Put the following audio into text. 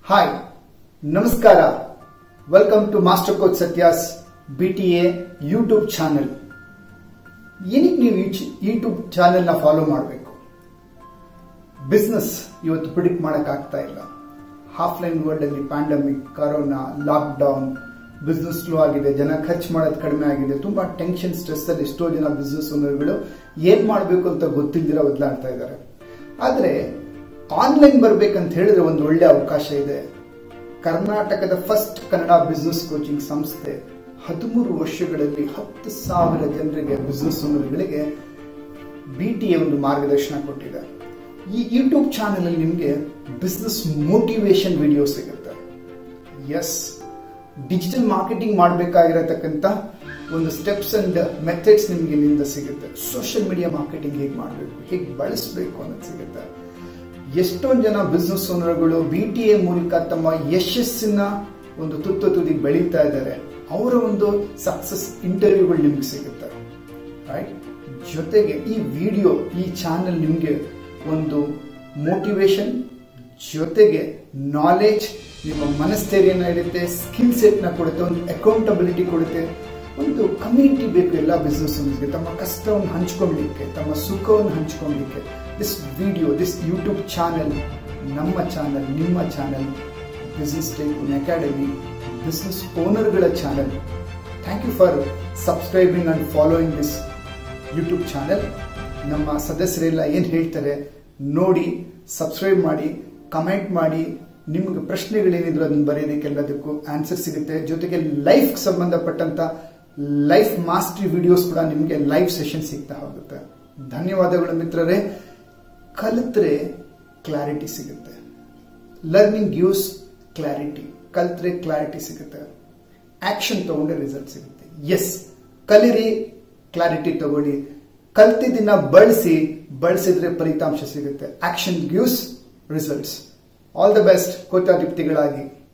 hi ನಮಸ್ಕಾರ welcome to master coach Satya's B T A YouTube channel ಏನಕ್ಕೆ ನೀವು YouTube ಚಾನೆಲ್ನ ಫಾಲೋ ಮಾಡಬೇಕು ಬಿಸ್ನೆಸ್ ಇವತ್ತು ಪ್ರಿಡಿಕ್ಟ್ ಮಾಡಕ್ ಆಗ್ತಾ ಇಲ್ಲ ಆಫ್ಲೈನ್ ವರ್ಲ್ಡ್ ಅಲ್ಲಿ pandemic corona lockdown business slow ಆಗಿದೆ ಜನ ಖರ್ಚು ಮಾಡೋದು ಕಡಿಮೆ ಆಗಿದೆ ತುಂಬಾ ಟೆನ್ಷನ್ ಸ್ಟ್ರೆಸ್ ಅಲ್ಲಿ ಎಷ್ಟೋ ಜನ ಬಿಸ್ನೆಸ್ ಓನರ್ಗಳು ಏನ್ ಮಾಡಬೇಕು ಅಂತ ಗೊತ್ತಿಲ್ದಿರ ಬದಲಾಡ್ತಾ ಇದ್ದಾರೆ ಆದ್ರೆ ಆನ್ಲೈನ್ ಬರ್ಬೇಕಂತ ಹೇಳಿದ್ರೆ ಒಂದು ಒಳ್ಳೆ ಅವಕಾಶ ಇದೆ ಕರ್ನಾಟಕದ ಫಸ್ಟ್ ಕನ್ನಡ ಬಿಸ್ನೆಸ್ ಕೋಚಿಂಗ್ ಸಂಸ್ಥೆ ಹದಿಮೂರು ವರ್ಷಗಳಲ್ಲಿ ಹತ್ತು ಸಾವಿರ ಜನರಿಗೆ ಬಿಸ್ನೆಸ್ ಓನರ್ಗಳಿಗೆ ಬಿ ಟಿ ಎ ಒಂದು ಮಾರ್ಗದರ್ಶನ ಕೊಟ್ಟಿದೆ ಈ ಯೂಟ್ಯೂಬ್ ಚಾನೆಲ್ ಅಲ್ಲಿ ನಿಮಗೆ ಬಿಸ್ನೆಸ್ ಮೋಟಿವೇಶನ್ ವಿಡಿಯೋ ಸಿಗುತ್ತೆ ಎಸ್ ಡಿಜಿಟಲ್ ಮಾರ್ಕೆಟಿಂಗ್ ಮಾಡಬೇಕಾಗಿರತಕ್ಕಂಥ ಒಂದು ಸ್ಟೆಪ್ಸ್ ಅಂಡ್ ಮೆಥಡ್ಸ್ ನಿಮಗೆ ಇಲ್ಲಿಂದ ಸಿಗುತ್ತೆ ಸೋಷಿಯಲ್ ಮೀಡಿಯಾ ಮಾರ್ಕೆಟಿಂಗ್ ಹೇಗೆ ಮಾಡಬೇಕು ಹೇಗೆ ಬಳಸಬೇಕು ಅನ್ನೋದು ಸಿಗುತ್ತೆ ಎಷ್ಟೊಂದು ಜನ ಬಿಸ್ನೆಸ್ ಓನರ್ಗಳು ಬಿ ಟಿ ಎ ಮೂಲಕ ತಮ್ಮ ಯಶಸ್ಸಿನ ಒಂದು ತುತ್ತ ತುದಿ ಬೆಳೀತಾ ಇದ್ದಾರೆ ಅವರ ಒಂದು ಸಕ್ಸಸ್ ಇಂಟರ್ವ್ಯೂಗಳು ನಿಮ್ಗೆ ಸಿಗುತ್ತೆ ರೈಟ್ ಜೊತೆಗೆ ಈ ವಿಡಿಯೋ ಈ ಚಾನೆಲ್ ನಿಮಗೆ ಒಂದು ಮೋಟಿವೇಶನ್ ಜೊತೆಗೆ ನಾಲೆಜ್ ನಿಮ್ಮ ಮನಸ್ಥೈರ್ಯನ ಇಡುತ್ತೆ ಸ್ಕಿಲ್ ಸೆಟ್ನ ಕೊಡುತ್ತೆ ಒಂದು ಅಕೌಂಟಬಿಲಿಟಿ ಕೊಡುತ್ತೆ ಒಂದು ಕಮ್ಯುನಿಟಿ ಬೇಕು ಎಲ್ಲ ಬಿಸ್ನೆಸ್ ತಮ್ಮ ಕಷ್ಟವನ್ನು ಹಂಚ್ಕೊಳ್ಲಿಕ್ಕೆ ತಮ್ಮ ಸುಖವನ್ನು ಹಂಚ್ಕೊಳ್ಲಿಕ್ಕೆ this video this YouTube channel ನಮ್ಮ ಚಾನೆಲ್ ನಿಮ್ಮ channel business tycoon academy business ಓನರ್ಗಳ channel thank you for subscribing and following this YouTube channel ನಮ್ಮ ಸದಸ್ಯರೆಲ್ಲ ಏನು ಹೇಳ್ತಾರೆ ನೋಡಿ ಸಬ್ಸ್ಕ್ರೈಬ್ ಮಾಡಿ ಕಮೆಂಟ್ ಮಾಡಿ ನಿಮ್ಗೆ ಪ್ರಶ್ನೆಗಳೇನಿದ್ರು ಅದನ್ನು ಬರೆಯೋದಕ್ಕೆಲ್ಲದಕ್ಕೂ ಆನ್ಸರ್ ಸಿಗುತ್ತೆ ಜೊತೆಗೆ ಲೈಫ್ ಸಂಬಂಧಪಟ್ಟಂತ ಲೈಫ್ ಮಾಸ್ಟ್ರಿ ವಿಡಿಯೋಸ್ ಕೂಡ ನಿಮಗೆ ಲೈವ್ ಸೆಷನ್ ಸಿಗ್ತಾ ಹೋಗುತ್ತೆ ಧನ್ಯವಾದಗಳು ಮಿತ್ರರೇ ಕಲಿತ್ರೆ ಕ್ಲಾರಿಟಿ ಸಿಗುತ್ತೆ ಲರ್ನಿಂಗ್ ಗಿವ್ಸ್ ಕ್ಲಾರಿಟಿ ಕಲ್ತ್ರೆ ಕ್ಲಾರಿಟಿ ಸಿಗುತ್ತೆ ಆಕ್ಷನ್ ತಗೊಂಡ್ರೆ ರಿಸಲ್ಟ್ ಸಿಗುತ್ತೆ ಎಸ್ ಕಲಿರಿ ಕ್ಲಾರಿಟಿ ತಗೊಳ್ಳಿ ಕಲ್ತಿದ್ದನ್ನ ಬಳಸಿ ಬಳಸಿದ್ರೆ ಫಲಿತಾಂಶ ಸಿಗುತ್ತೆ action gives results all the best ಕೋಚಾಧಿಪತಿಗಳಾಗಿ